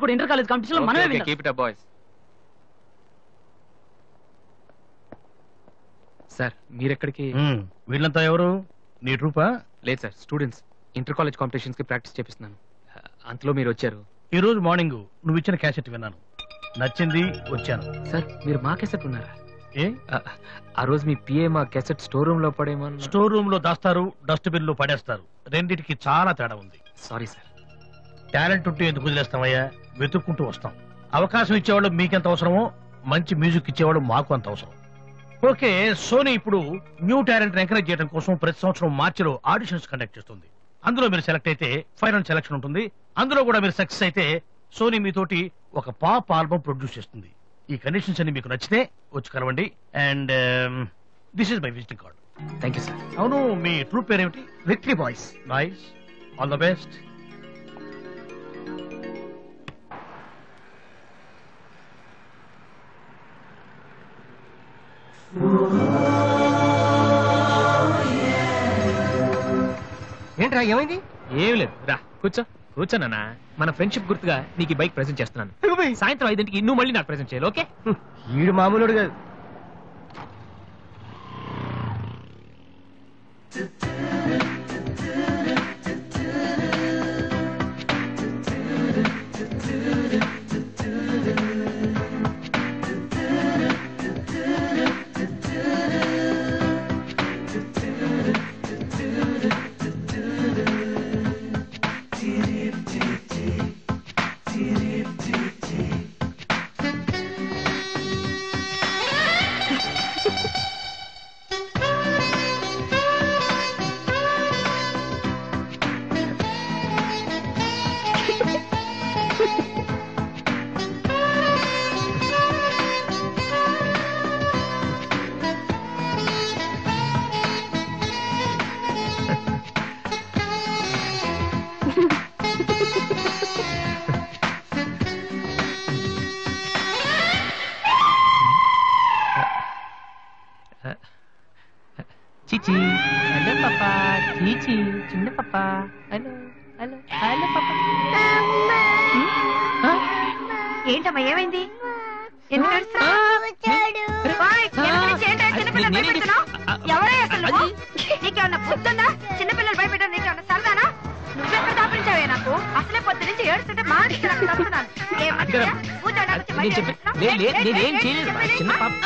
కూడా inter college competition లో మనమే విన్నాం కీప్ ఇట్ బాయ్స్ సార్ మీరెక్కడికి మ్మ్. వీళ్ళంతా ఎవరు నీ ట్రూపా లేదు sir students inter college competitions కి ప్రాక్టీస్ చేపిస్తున్నాను అంతలో మీరు వచ్చారు ఈ రోజు మార్నింగ్ నువ్వు ఇచ్చిన క్యాసెట్ విన్నాను నచ్చింది వచ్చాను సార్ మీరు మా కెసెట్ ఉన్నారా ఏ ఆ, ఆ రోజు మీ పిఏ మా కెసెట్ స్టోర్ రూమ్ లో పడేమో స్టోర్ రూమ్ లో దాస్తారు డస్ట్బిన్ లో పడేస్తారు రెండిటికి చాలా తేడా ఉంది సారీ సార్ టాలెంట్ ఉంటే ఎందుకు వదిలేస్తామయ్యా వెతుక్కుంటూ వస్తాం అవకాశం ఇచ్చేవాళ్ళు మీకెంత అవసరమో మంచి మ్యూజిక్ ఇచ్చేవాళ్ళు మాకు అంత అవసరం ఓకే సోనీ ఇప్పుడు న్యూ టాలెంట్ ఎంకరేజ్ చేయడం కోసం ప్రతి సంవత్సరం మార్చిలో ఆడిషన్స్ కండక్ట్ చేస్తుంది అందులో మీరు సెలెక్ట్ అయితే ఫైనల్ సెలక్షన్ ఉంటుంది అందులో కూడా మీరు సక్సెస్ అయితే సోనీ మీతోటి ఒక పాప్ ఆల్బమ్ ప్రొడ్యూస్ చేస్తుంది ఈ కండిషన్స్ అన్ని మీకు నచ్చితే వచ్చి కలవండి and this is my visiting card thank you sir అవును మీ ట్రూప్ పేరేమిటి Victory boys nice all the best ఏంట్రా ఏమైంది ఏం లేదు రా కూర్చో కూర్చోనన్నా మన ఫ్రెండ్షిప్ గుర్తుగా నీకు ఈ బైక్ ప్రెజెంట్ చేస్తున్నాను సాయంత్రం ఐదింటికి నువ్వు మళ్ళీ నాకు ప్రెజెంట్ చేయాలి ఓకే ఈడు మామూలుడు కాదు చిచి హలో పాపా చీచి చిన్న పాపా హలో హలో హలో పాపా ఏంటమ్మా ఏమైంది ఎందుకు ఏడుస్తున్నావ్? ఓయ్, ఎందుకు నుంచి ఏంటో చిన్నపిల్లలు నేనేంటి? భయపెడుతున్నావ్? ఆ, ఎవరే అసలు నువ్వు? అది- నీకేమన్నా బుద్ధుందా చిన్నపిల్లలు భయపెట్టడం నీకేమన్నా సరదానా నువ్వెక్కడ దాపించావే నాకు అసలే పొద్దు నుంచి ఏడుస్తుంటే మా నుంచి నాకు తప్పుతున్నాను ఏం అందుకరా? మంచిదా? కూర్చోండి, నాకు నేను బయట చెప్పి ఏడుస్తున్నావ్? లే- లే- ఏంటి, నేనేం ఏంటి, చేయలేదు చెప్పేది? చిన్న పాప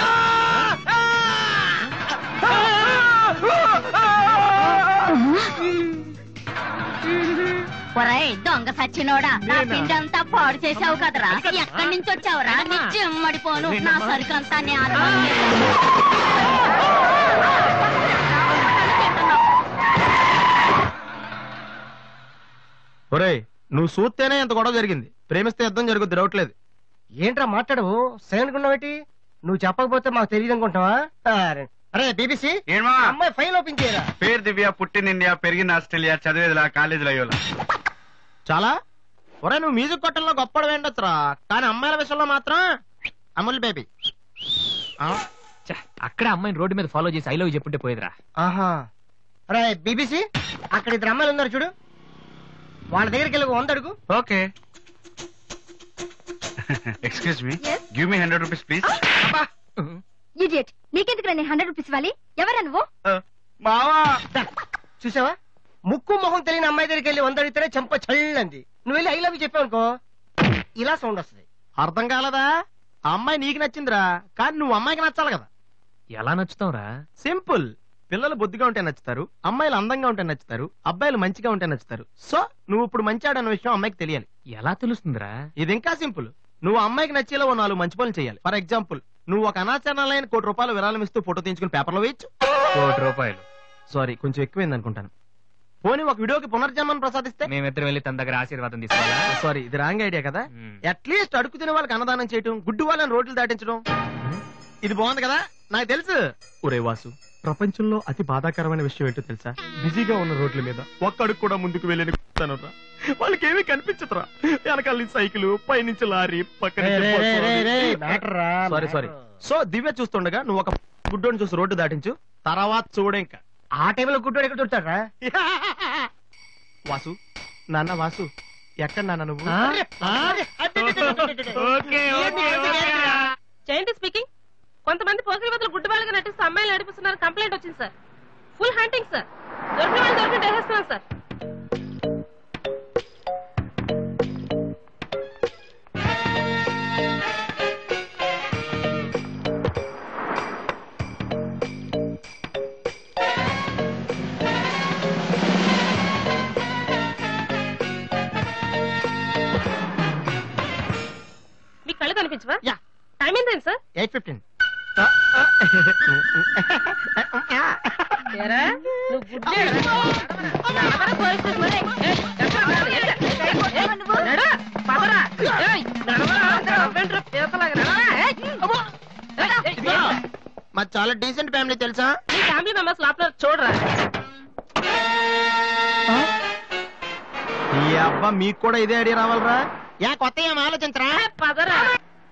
ఒరేయ్ దొంగ సచ్చినోడా నా పిండంతా పాడు చేసావు కదరా ఎక్కడి నుంచి వచ్చావురా నీ చిమ్మడిపోను నా సరికంతా నేల ఒరేయ్ నువ్వు చూస్తేనే ఇంత గొడవ జరిగింది ప్రేమిస్తే యుద్ధం జరుగుద్ది డౌట్ లేదు ఏంట్రా మాట్లాడవు సైలెంట్ ఉన్నావేటి నువ్వు చెప్పకపోతే మాకు తెలియదు అనుకుంటావా అరే, అరే బీబీసీ ఏమా అమ్మాయి ఫైల్ ఓపెన్ చేయరా పేరు దివ్య పుట్టిన ఇండియా పెరిగిన ఆస్ట్రేలియా చదివేదిలా కాలేజీలో అయ్యోలా చాలా ఒరే నువ్వు మ్యూజిక్ కొట్టంలో గొప్పడు వేండొచ్చురా కానీ అమ్మాయిల విషయంలో మాత్రం అమూల్ బేబీ ఛ, అక్కడే అమ్మాయిని రోడ్డు మీద ఫాలో చేసి ఐ లవ్ చెప్పుంటే పోయేదిరా ఆహా అరే బీబీసీ అక్కడ ఇద్దరు అమ్మాయిలు ఉన్నారు చూడు వాళ్ళ దగ్గరికి వెళ్ళి ఒక వంద అడుగు okay excuse me Yes? Give me hundred rupees please idiot నీకెందుకు నేను హండ్రెడ్ రూపీస్ ఇవ్వాలి ఎవరా నువ్వు మావా దా, చూసావా ముక్కు మొహం తెలియని అమ్మాయి దగ్గరికి వెళ్ళి వంద అడిగితేనే చెంప చల్లంది నువ్వు వెళ్ళి ఐ లవ్ చెప్పావు అనుకో ఇలా సౌండ్ వస్తుంది అర్థం కాలదా ఆ అమ్మాయి నీకు నచ్చిందిరా కానీ నువ్వు అమ్మాయికి నచ్చాలి కదా ఎలా నచ్చుతావురా సింపుల్ పిల్లలు బొద్దుగా ఉంటే నచ్చుతారు అమ్మాయిలు అందంగా ఉంటే నచ్చుతారు అబ్బాయిలు మంచిగా ఉంటే నచ్చుతారు సో నువ్వు ఇప్పుడు మంచాడు అన్న విషయం అమ్మాయికి తెలియాలి ఎలా తెలుస్తుందిరా ఇది ఇంకా సింపుల్ నువ్వు అమ్మాయికి నచ్చేలా ఓ నాలుగు మంచి పనులు చేయాలి ఫర్ ఎగ్జాంపుల్ నువ్వు ఒక అనాచరణలైన కోటి రూపాయలు విరాళం ఇస్తూ ఫోటో తీయించుకుని పేపర్లో వేయచ్చు కోటి రూపాయలు సారీ కొంచెం ఎక్కువైంది అనుకుంటాను పోనీ ఒక వీడియోకి పునర్జన్మను ప్రసాదిస్తే మేమిద్దరం వెళ్ళి తన దగ్గర ఆశీర్వాదం తీసుకోవాలా సారీ ఇది రాంగ్ ఐడియా కదా మ్మ్. అట్లీస్ట్ అడుగు తినే వాళ్ళకి అన్నదానం చేయటం గుడ్డు వాళ్ళని రోడ్లు దాటించడం ఇది బాగుంది కదా నాకు తెలుసు ఒరే వాసు ప్రపంచంలో అతి బాధాకరమైన విషయం ఏంటో తెలుసా బిజీగా ఉన్న రోడ్ల మీద ఒక్క అడుగు కూడా ముందుకు వెళ్ళని కూర్చుతానురా వాళ్ళకి ఏమీ కనిపించదురా వెనకాల నుంచి సైకిల్ పైనుంచి లారీ పక్కన సారీ సారీ సో దివ్య చూస్తుండగా నువ్వు ఒక గుడ్డోని చూసి రోడ్డు దాటించు తర్వాత చూడే ఇంకా ఆ టైంలో గుడ్డోడు ఎక్కడ దొరుకుతాడా వాసు నాన్న వాసు ఎక్కడ నాన్న నువ్వు ఆ? అరే, అరే, అరే, okay okay okay Jayanthi speaking కొంతమంది పోకిరి బదులు గుడ్డి వాళ్ళగా నటిస్తూ అమ్మాయిలు నడిపిస్తున్నారు కంప్లైంట్ వచ్చింది సార్ ఫుల్ హంటింగ్ సార్ దొరికిన వాళ్ళు దొరికిన వేసేస్తున్నాం సార్ మీ కళ్ళు కనిపించవా యా. టైం ఏంటండి సార్ ఎయిట్ ఫిఫ్టీన్ ఏరా, నువ్వు గుడ్డే నడవరా పోలీస్ స్టేషన్ మరి. ఏయ్, ఎక్కడ ఉన్నావు? ఎక్కడ? ఏయ్, నడు, పదరా. ఏయ్, నడవరా, అందరూ అవ్వేంట్రా, పీతలాగా నడవరా. ఏయ్, అమ్మో. ఏయ్, ఏయ్, ఏయ్. మా చాలా డీసెంట్ ఫ్యామిలీ తెలుసా మీ ఫ్యామిలీ మెంబర్స్ లోపల చూడరా ఈ అబ్బా మీకు కూడా ఇదే ఐడియా రావాలరా యా కొత్త ఏం ఆలోచించరా ఏ, పదరా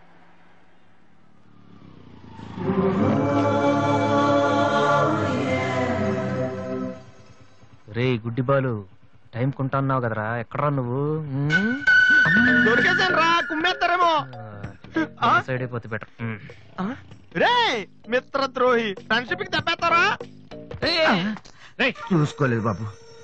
రే గుడ్డి బాలు టైం కొంటా అన్నావు కదరా ఎక్కడరా నువ్వు ఉమ్? దొరికేసాను రా కుమ్మేస్తారేమో ఆ, సైడ్ అయిపోతే బెటర్ రే మిత్ర ద్రోహి ఫ్రెండ్షిప్ కి చెప్పేస్తారా చూసుకోలేదు బాబు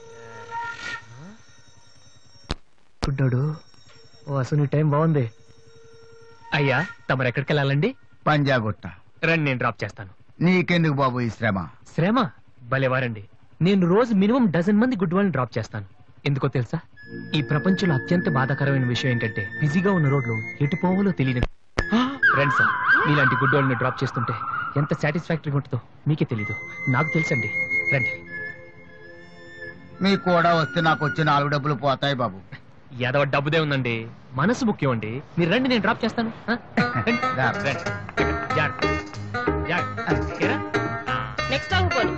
గుడ్డోడు ఓ అసలు నీ టైం బాగుంది అయ్యా తమరు ఎక్కడికి వెళ్ళాలండి పంజాగుట్ట రండి నేను డ్రాప్ చేస్తాను నీకెందుకు బాబు ఈ శ్రమ శ్రమ భలేవారండి నేను రోజు మినిమం డజన్ మంది గుడ్ వాళ్ళని డ్రాప్ చేస్తాను ఎందుకో తెలుసా ఈ ప్రపంచంలో అత్యంత బాధాకరమైన విషయం ఏంటంటే బిజీగా ఉన్న రోడ్లు ఎటు పోవాలో తెలియదు రండి సార్ మీలాంటి గుడ్ వాళ్ళని డ్రాప్ చేస్తుంటే ఎంత సాటిస్ఫాక్టరీగా ఉంటుందో మీకే తెలీదు నాకు తెలుసండి రండి మీకు కూడా వస్తే నాకు వచ్చే నాలుగు డబ్బులు పోతాయి బాబు ఏదో డబ్బుదే ఉందండి మనసు ముఖ్యం అండి మీరు రండి నేను డ్రాప్ చేస్తాను ఆ? రండి. రా. రండి. జాగ్రత్త. జాగ్రత్త. ఓకేనా? నెక్స్ట్ ఆగు పోనీ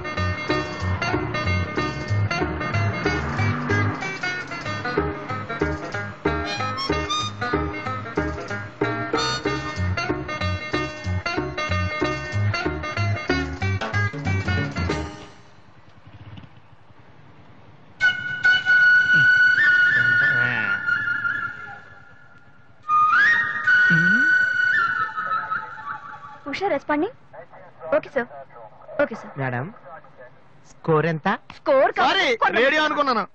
Usha responding okay sir okay sir madam score ఎంత స్కోర్ సారీ రేడియో అనుకున్నాను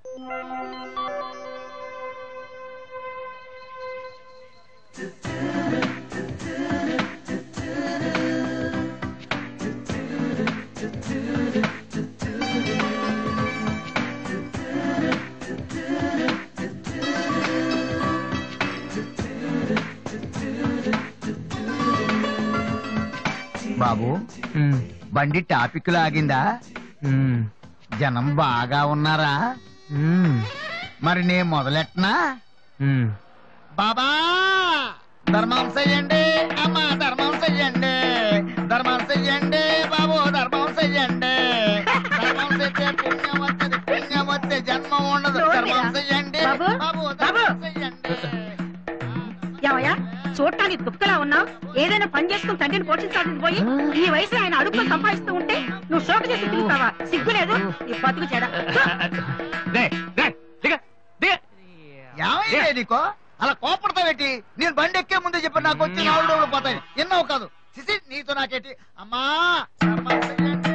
బాబు ఉమ్, బండి టాపిక్ లాగిందా ఉమ్, జనం బాగా ఉన్నారా ఉమ్, మరి నేను మొదలెట్టనా ఉమ్. బాబా ధర్మం చెయ్యండి అమ్మా ధర్మం చెయ్యండి ధర్మం చెయ్యండి బాబు ధర్మం చెయ్యండి ధర్మం చేస్తే పుణ్యం వస్తుంది పుణ్యం వస్తే జన్మ ఉండదు నోరు ధర్మం మీద. చెయ్యండి బాబు, బాబు ధర్మం చెయ్యండి ఏమయ్యా చూడటానికి కుక్కలా ఉన్నావు ఏదైనా పని చేసుకుని తండ్రిని పోషించాలని పోయి ఈ వయసులో ఆయన అడుగులు సంపాదిస్తూ ఉంటే నువ్వు షోక చేసి తిరుగుతావా సిగ్గులేదు ఈ బతుకు చెడ రే, రే, దిగ, దిగ. ఏమైంది నీకో అలా కోపడతా పెట్టి నేను బండి ఎక్కే ముందే చెప్పి నాకు వచ్చి నాలుగు డబ్బులు పోతాయి ఎన్నో కాదు సిసి నీతో నాకేటి అమ్మా ధర్మం చెయ్యండి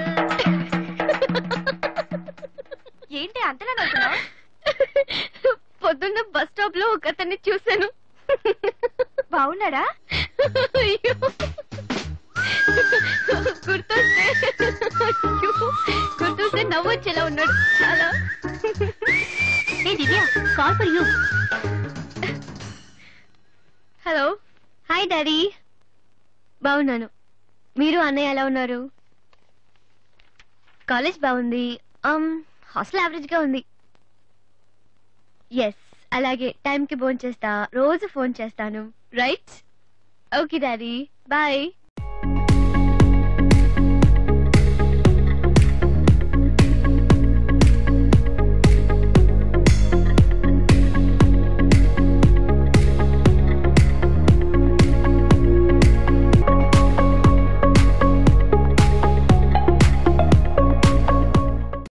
ఏంటి అంతలా నవ్వుతున్నావు పొద్దున్న బస్ స్టాప్ లో ఒక అతన్ని చూశాను బాగున్నాడా అయ్యో. గుర్తొస్తే అయ్యో, గుర్తొస్తే నవ్వొచ్చేలా ఉన్నాడు చాలా ఏ Divya call for you hello hi daddy బాగున్నాను మీరు అన్నయ్య ఎలా ఉన్నారు కాలేజ్ బాగుంది హాస్టల్ యావరేజ్ గా ఉంది ఎస్ అలాగే టైంకి ఫోన్ చేస్తా రోజు ఫోన్ చేస్తాను రైట్ ఓకే డాడీ బాయ్